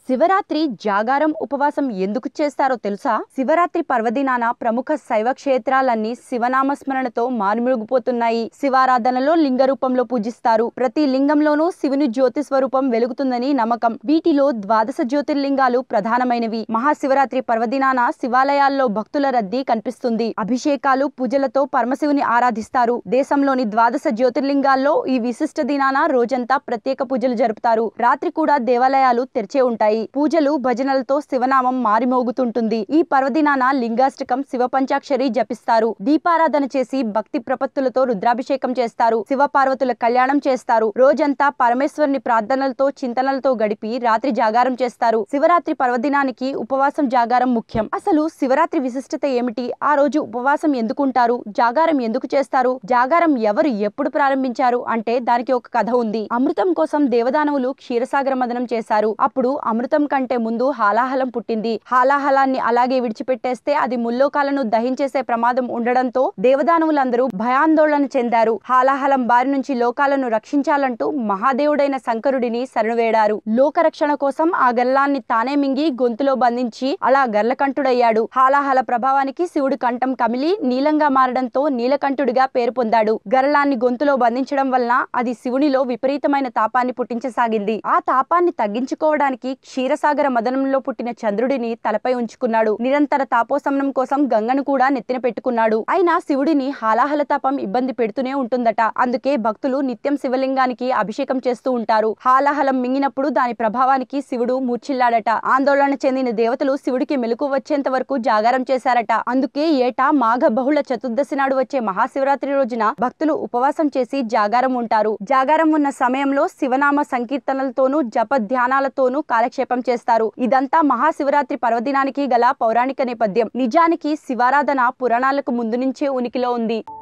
శివరాత్రి జాగారం ఉపవాసం ఎందుకు చేస్తారో తెలుసా శివరాత్రి పర్వదినాన ప్రముఖ శైవ క్షేత్రాలన్నీ శివనామస్మరణతో మారుమరుగుపోతున్నాయి శివారాధనలో లింగ రూపంలో పూజిస్తారు ప్రతి లింగంలోనూ శివుని జ్యోతి స్వరూపం వెలుగుతుందని నమ్మకం వీటిలో ద్వాదశ జ్యోతిర్లింగాలు ప్రధానమైనవి మహాశివరాత్రి పర్వదినాన శివాలయాల్లో భక్తుల రద్దీ కనిపిస్తుంది అభిషేకాలు పూజలతో పరమశివుని ఆరాధిస్తారు దేశంలోని ద్వాదశ జ్యోతిర్లింగాల్లో ఈ విశిష్ట దినాన రోజంతా ప్రత్యేక పూజలు జరుపుతారు రాత్రి కూడా దేవాలయాలు తెరిచే ఉంటాయి పూజలు భజనలతో శివనామం మారిమోగుతుంటుంది ఈ పర్వదినాన లింగాష్టకం శివ పంచాక్షరి జపిస్తారు దీపారాధన చేసి భక్తి ప్రపత్తులతో రుద్రాభిషేకం చేస్తారు శివ పార్వతుల కళ్యాణం చేస్తారు రోజంతా పరమేశ్వరుని ప్రార్థనలతో చింతనలతో గడిపి రాత్రి జాగారం చేస్తారు శివరాత్రి పర్వదినానికి ఉపవాసం జాగారం ముఖ్యం అసలు శివరాత్రి విశిష్టత ఏమిటి ఆ రోజు ఉపవాసం ఎందుకుంటారు జాగారం ఎందుకు చేస్తారు జాగారం ఎవరు ఎప్పుడు ప్రారంభించారు అంటే దానికి ఒక కథ ఉంది అమృతం కోసం దేవదానవులు క్షీరసాగర మదనం చేశారు అప్పుడు అమృతం కంటే ముందు హాలాహలం పుట్టింది హాలాహలాన్ని అలాగే విడిచిపెట్టేస్తే అది ముల్లోకాలను దహించేసే ప్రమాదం ఉండడంతో దేవదానవులందరూ భయాందోళన చెందారు హాలాహలం బారి నుంచి లోకాలను రక్షించాలంటూ మహాదేవుడైన శంకరుడిని శరణువేడారు లోకరక్షణ కోసం ఆ గల్లాన్ని తానే మింగి గొంతులో బంధించి అలా గర్లకంఠుడయ్యాడు హాలాహల ప్రభావానికి శివుడి కంఠం కమిలి నీలంగా మారడంతో నీలకంఠుడిగా పేరు పొందాడు గరళాన్ని గొంతులో బంధించడం వలన అది శివునిలో విపరీతమైన తాపాన్ని పుట్టించసాగింది ఆ తాపాన్ని తగ్గించుకోవడానికి క్షీరసాగర మదనంలో పుట్టిన చంద్రుడిని తలపై ఉంచుకున్నాడు నిరంతర తాపోశమనం కోసం గంగను కూడా నెత్తిన పెట్టుకున్నాడు అయినా శివుడిని హాలాహల తాపం ఇబ్బంది పెడుతూనే ఉంటుందట అందుకే భక్తులు నిత్యం శివలింగానికి అభిషేకం చేస్తూ ఉంటారు హాలాహలం మింగినప్పుడు దాని ప్రభావానికి శివుడు మూర్చిల్లాడట ఆందోళన చెందిన దేవతలు శివుడికి మెలకు వచ్చేంత వరకు జాగారం చేశారట అందుకే ఏటా మాఘ బహుళ చతుర్దశి నాడు వచ్చే మహాశివరాత్రి రోజున భక్తులు ఉపవాసం చేసి జాగారం ఉంటారు జాగారం ఉన్న సమయంలో శివనామ సంకీర్తనలతోనూ జప ధ్యానాలతోనూ కాలక్షేపం చేస్తారు ఇదంతా మహాశివరాత్రి పర్వదినానికి గల పౌరాణిక నేపథ్యం నిజానికి శివారాధన పురాణాలకు ముందు నుంచే ఉనికిలో ఉంది